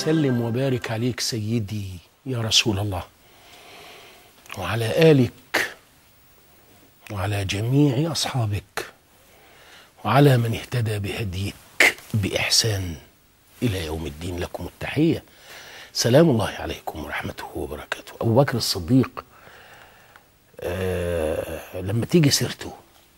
وسلم وبارك عليك سيدي يا رسول الله وعلى آلك وعلى جميع أصحابك وعلى من اهتدى بهديك بإحسان إلى يوم الدين لكم التحية سلام الله عليكم ورحمته وبركاته أبو بكر الصديق آه لما تيجي سيرته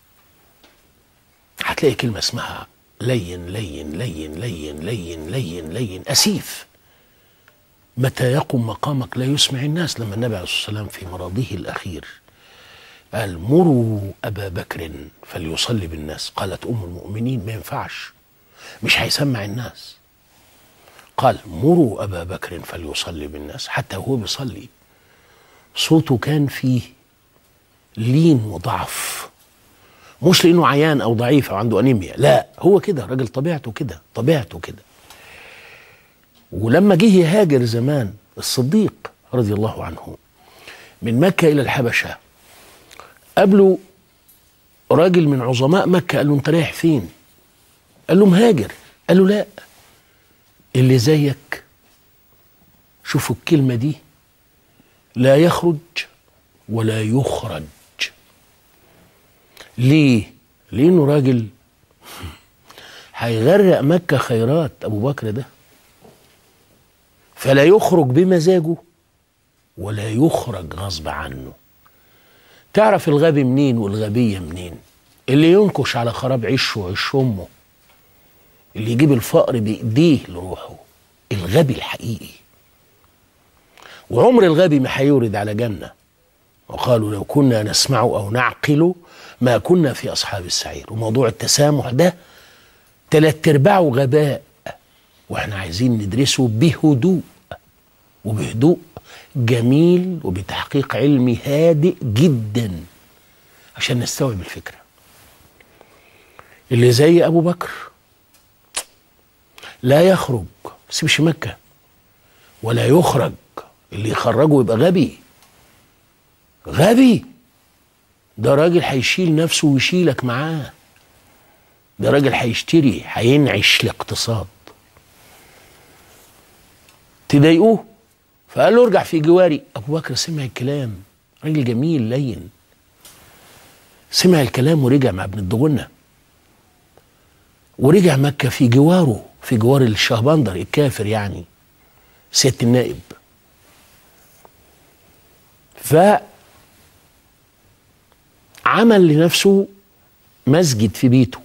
هتلاقي كلمة اسمها لين لين لين لين لين لين لين أسيف متى يقم مقامك لا يسمع الناس لما النبي عليه الصلاة والسلام في مرضه الأخير قال مروا أبا بكر فليصلي بالناس قالت أم المؤمنين ما ينفعش مش هيسمع الناس قال مروا أبا بكر فليصلي بالناس حتى وهو بيصلي صوته كان فيه لين وضعف مش لانه عيان او ضعيف او عنده انيميا لا هو كده راجل طبيعته كده طبيعته كده ولما جه يهاجر زمان الصديق رضي الله عنه من مكة إلى الحبشة قابله راجل من عظماء مكة قال له أنت رايح فين؟ قال له مهاجر قال له لا اللي زيك شوفوا الكلمة دي لا يخرج ولا يخرج ليه؟ لأنه راجل هيغرق مكة خيرات أبو بكر ده فلا يخرج بمزاجه ولا يخرج غصب عنه تعرف الغبي منين والغبية منين اللي ينكش على خراب عشه وعش أمه اللي يجيب الفقر بإيديه لروحه الغبي الحقيقي وعمر الغبي ما هيورد على جنة وقالوا لو كنا نسمع أو نعقل ما كنا في أصحاب السعير وموضوع التسامح ده تلات أرباعه غباء واحنا عايزين ندرسه بهدوء وبهدوء جميل وبتحقيق علمي هادئ جدا عشان نستوعب الفكرة اللي زي أبو بكر لا يخرج سيبش مكة ولا يخرج اللي يخرجه يبقى غبي غبي ده راجل هيشيل نفسه ويشيلك معاه ده راجل هيشتري هينعش الاقتصاد تضايقوه فقال له ارجع في جواري ابو بكر سمع الكلام راجل جميل لين سمع الكلام ورجع مع ابن الدغنه ورجع مكة في جواره في جوار الشهبندر الكافر يعني سيادة النائب فعمل لنفسه مسجد في بيته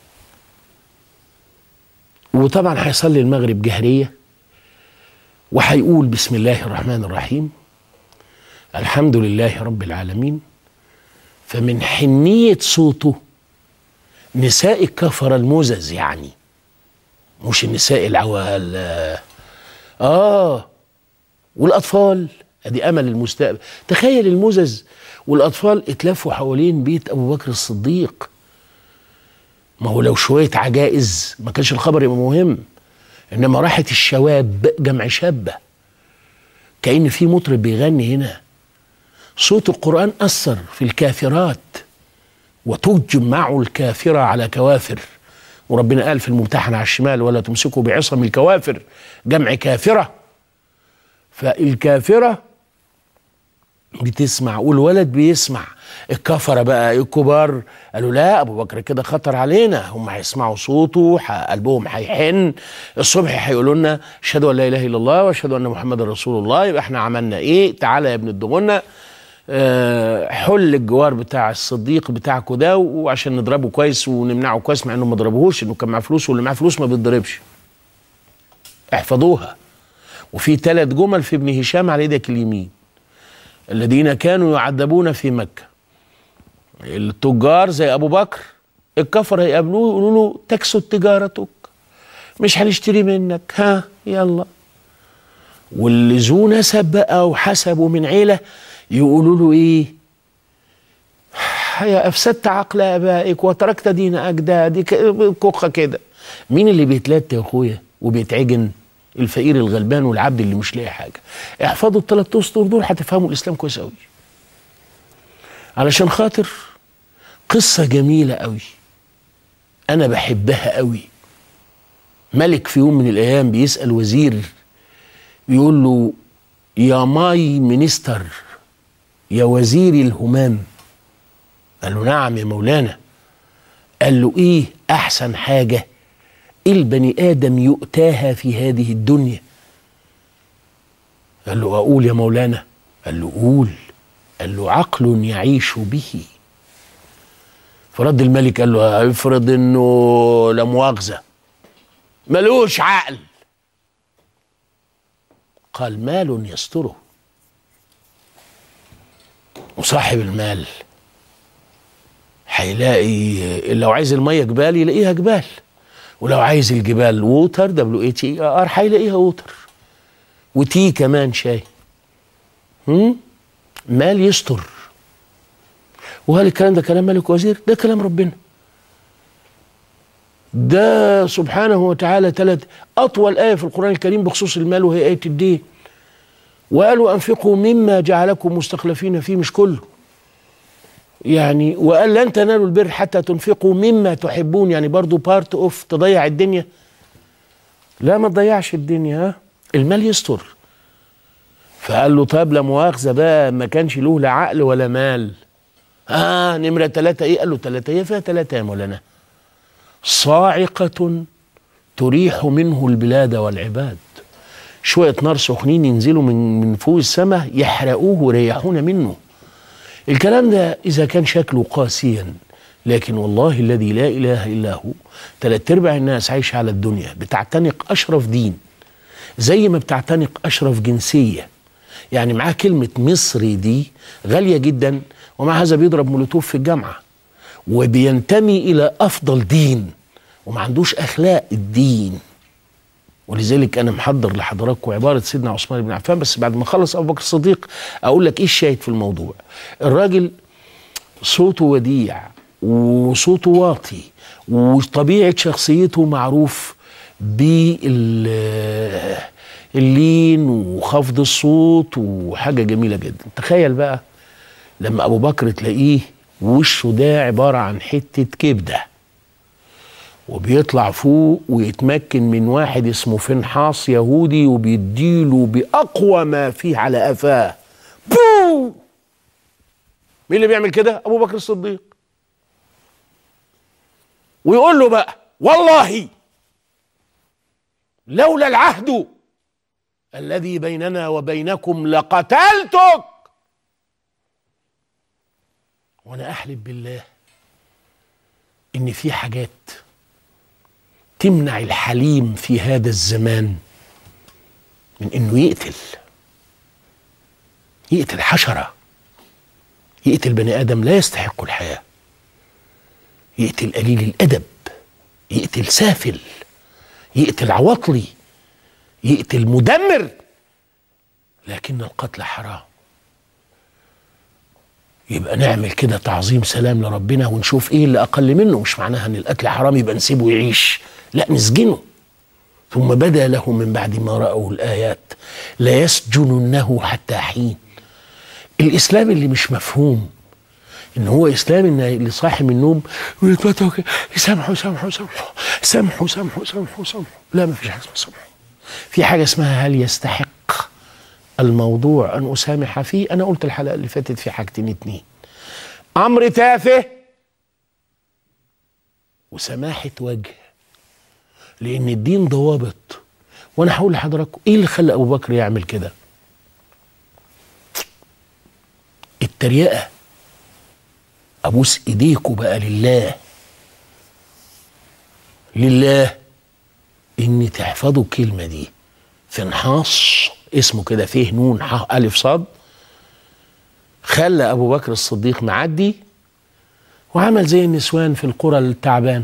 وطبعا هيصلي المغرب جهريه وهيقول بسم الله الرحمن الرحيم الحمد لله رب العالمين فمن حنية صوته نساء الكفر المزز يعني مش النساء العوال اه والاطفال ادي امل المستقبل تخيل المزز والاطفال اتلفوا حوالين بيت ابو بكر الصديق ما هو لو شويه عجائز ما كانش الخبر يبقى مهم انما راحت الشواب جمع شابه كأن في مطرب بيغني هنا صوت القرآن أثر في الكافرات وتجمع الكافرة على كوافر وربنا قال في الممتحنة على الشمال ولا تمسكوا بعصم الكوافر جمع كافرة فالكافرة بتسمع والولد بيسمع الكفرة بقى الكبار قالوا لا ابو بكر كده خطر علينا هم هيسمعوا صوته قلبهم هيحن الصبح هيقولوا لنا اشهد ان لا اله الا الله واشهد ان محمد رسول الله يبقى احنا عملنا ايه تعالى يا ابن الدغنه أه حل الجوار بتاع الصديق بتاعكوا ده وعشان نضربه كويس ونمنعه كويس مع انه ما ضربوهوش انه كان معاه فلوس واللي معاه فلوس ما بيتضربش احفظوها وفي ثلاث جمل في ابن هشام على ايدك اليمين الذين كانوا يعذبون في مكه التجار زي ابو بكر الكفر هيقابلوه يقولوا له تكسد تجارتك مش هنشتري منك ها يلا واللي ذو نسب بقى وحسبه من عيله يقولوا له ايه يا افسدت عقل ابائك وتركت دين اجدادك كوخه كده مين اللي بيتلات يا اخويا وبيتعجن الفقير الغلبان والعبد اللي مش لاقي حاجه احفظوا الثلاث اسطر دول هتفهموا الاسلام كويس قوي علشان خاطر قصة جميلة قوي أنا بحبها قوي ملك في يوم من الأيام بيسأل وزير بيقول له يا ماي مينستر يا وزير الهمام قال له نعم يا مولانا قال له ايه احسن حاجه البني ادم يؤتاها في هذه الدنيا قال له اقول يا مولانا قال له قول قال له عقل يعيش به فرد الملك قال له افرض انه لا مؤاخذه ملوش عقل قال مال يستره وصاحب المال هيلاقي لو عايز الميه جبال يلاقيها جبال ولو عايز الجبال ووتر دبليو اي تي ار هيلاقيها ووتر وتي كمان شاي هم؟ مال يستر وهل الكلام ده كلام ملك وزير ده كلام ربنا ده سبحانه وتعالى ثلاث اطول ايه في القران الكريم بخصوص المال وهي ايه الدين وقالوا انفقوا مما جعلكم مستخلفين فيه مش كله يعني وقال لن تنالوا البر حتى تنفقوا مما تحبون يعني برضو بارت اوف تضيع الدنيا لا ما تضيعش الدنيا ها المال يستر فقال له طب لا مؤاخذه بقى ما كانش له لا عقل ولا مال اه نمره ثلاثه ايه قال له ثلاثه هي فيها ثلاثه يا مولانا صاعقه تريح منه البلاد والعباد شويه نار سخنين ينزلوا من من فوق السماء يحرقوه ويريحون منه الكلام ده اذا كان شكله قاسيا لكن والله الذي لا اله الا هو ثلاث ارباع الناس عايشه على الدنيا بتعتنق اشرف دين زي ما بتعتنق اشرف جنسيه يعني معاه كلمه مصري دي غاليه جدا ومع هذا بيضرب مولوتوف في الجامعه وبينتمي الى افضل دين وما عندوش اخلاق الدين ولذلك انا محضر لحضراتكم عباره سيدنا عثمان بن عفان بس بعد ما خلص ابو بكر الصديق اقول لك ايه الشاهد في الموضوع الراجل صوته وديع وصوته واطي وطبيعه شخصيته معروف باللين وخفض الصوت وحاجه جميله جدا تخيل بقى لما ابو بكر تلاقيه وشه ده عباره عن حته كبده وبيطلع فوق ويتمكن من واحد اسمه فنحاص يهودي وبيديله باقوى ما فيه على قفاه بو مين اللي بيعمل كده ابو بكر الصديق ويقول له بقى والله لولا العهد الذي بيننا وبينكم لقتلتك وانا احلف بالله ان في حاجات تمنع الحليم في هذا الزمان من انه يقتل يقتل حشره يقتل بني ادم لا يستحق الحياه يقتل قليل الادب يقتل سافل يقتل عواطلي يقتل مدمر لكن القتل حرام يبقى نعمل كده تعظيم سلام لربنا ونشوف ايه اللي اقل منه مش معناها ان القتل حرام يبقى نسيبه يعيش لا نسجنه ثم بدا له من بعد ما راوا الايات ليسجننه حتى حين الاسلام اللي مش مفهوم ان هو اسلام ان اللي صاحي من النوم سامحوا سامحوا سامحوا سامحوا سامحوا سامحوا سامحوا لا ما فيش حاجه اسمها سامحوا في حاجه اسمها هل يستحق الموضوع ان اسامح فيه انا قلت الحلقه اللي فاتت في حاجتين اتنين امر تافه وسماحه وجه لان الدين ضوابط وانا هقول لحضراتكم ايه اللي خلى ابو بكر يعمل كده التريقه ابوس ايديكوا بقى لله لله ان تحفظوا الكلمه دي فنحاص اسمه كده فيه نون ح الف صاد خلى ابو بكر الصديق معدي وعمل زي النسوان في القرى التعبانه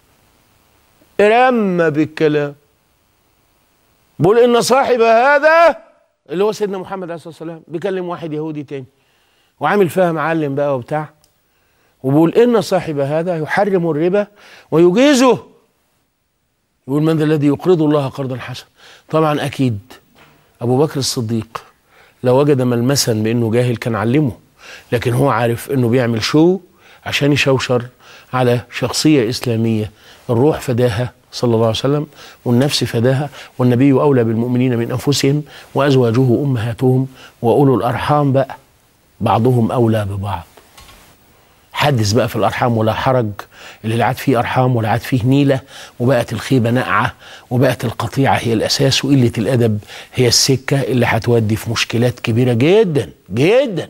رمى بالكلام بقول ان صاحب هذا اللي هو سيدنا محمد عليه الصلاه والسلام بيكلم واحد يهودي تاني وعامل فيها معلم بقى وبتاع وبيقول ان صاحب هذا يحرم الربا ويجيزه يقول من ذا الذي يقرض الله قرضا حسنا طبعا اكيد ابو بكر الصديق لو وجد ملمسا بانه جاهل كان علمه لكن هو عارف انه بيعمل شو عشان يشوشر على شخصيه اسلاميه الروح فداها صلى الله عليه وسلم والنفس فداها والنبي أولى بالمؤمنين من أنفسهم وأزواجه أمهاتهم وأولو الأرحام بقى بعضهم أولى ببعض حدث بقى في الأرحام ولا حرج اللي لا عاد فيه أرحام ولا عاد فيه نيلة وبقت الخيبة نقعة وبقت القطيعة هي الأساس وقلة الأدب هي السكة اللي هتودي في مشكلات كبيرة جدا جدا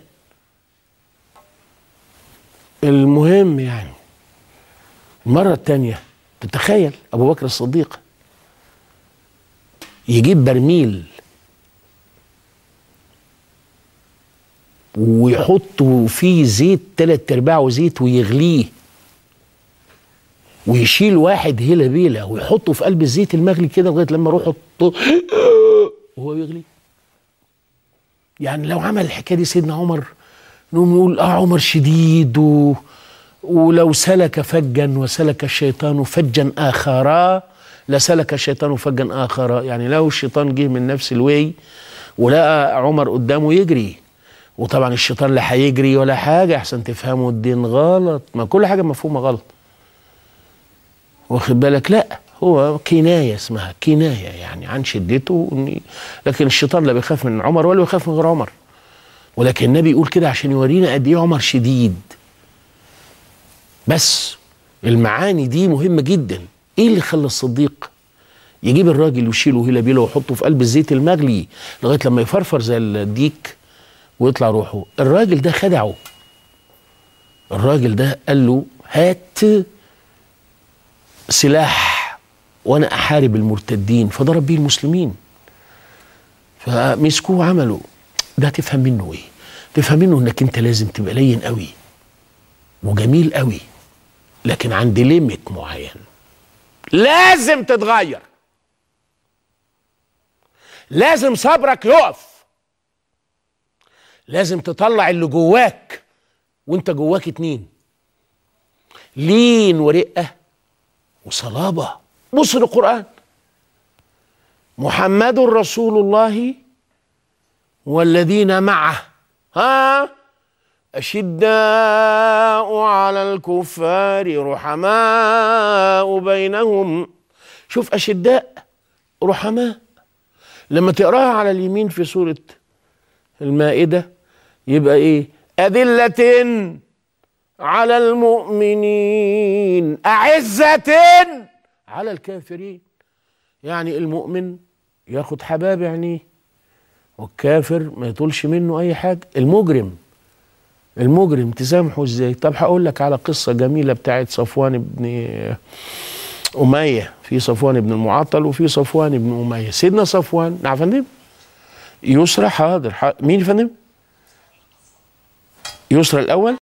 المهم يعني المرة التانية تتخيل أبو بكر الصديق يجيب برميل ويحط فيه زيت تلات ارباعه زيت ويغليه ويشيل واحد هيلا بيلا ويحطه في قلب الزيت المغلي كده لغايه لما اروح احطه وهو يغلي يعني لو عمل الحكايه دي سيدنا عمر نقوم نقول اه عمر شديد و... ولو سلك فجا وسلك الشيطان فجا اخرا لسلك الشيطان فجا اخرا يعني لو الشيطان جه من نفس الوي ولقى عمر قدامه يجري وطبعا الشيطان لا هيجري ولا حاجه احسن تفهموا الدين غلط ما كل حاجه مفهومه غلط واخد بالك لا هو كنايه اسمها كنايه يعني عن شدته إني لكن الشيطان لا بيخاف من عمر ولا بيخاف من غير عمر ولكن النبي يقول كده عشان يورينا قد ايه عمر شديد بس المعاني دي مهمه جدا ايه اللي خلى الصديق يجيب الراجل ويشيله هيلا بيلا ويحطه في قلب الزيت المغلي لغايه لما يفرفر زي الديك ويطلع روحه الراجل ده خدعه الراجل ده قال له هات سلاح وانا احارب المرتدين فضرب بيه المسلمين فمسكوه وعملوا ده تفهم منه ايه تفهم منه انك انت لازم تبقى لين قوي وجميل قوي لكن عند ليميت معين لازم تتغير لازم صبرك يقف لازم تطلع اللي جواك وانت جواك اتنين لين ورقة وصلابة بص للقرآن محمد رسول الله والذين معه ها أشداء على الكفار رحماء بينهم شوف أشداء رحماء لما تقراها على اليمين في سورة المائدة يبقى إيه أذلة على المؤمنين أعزة على الكافرين يعني المؤمن ياخد حباب عينيه والكافر ما يطولش منه أي حاجة المجرم المجرم تسامحه ازاي طب هقول لك على قصة جميلة بتاعت صفوان بن أمية في صفوان بن المعطل وفي صفوان بن أمية سيدنا صفوان نعم يا فندم يسرى حاضر, حاضر. مين يا فندم يسرى الأول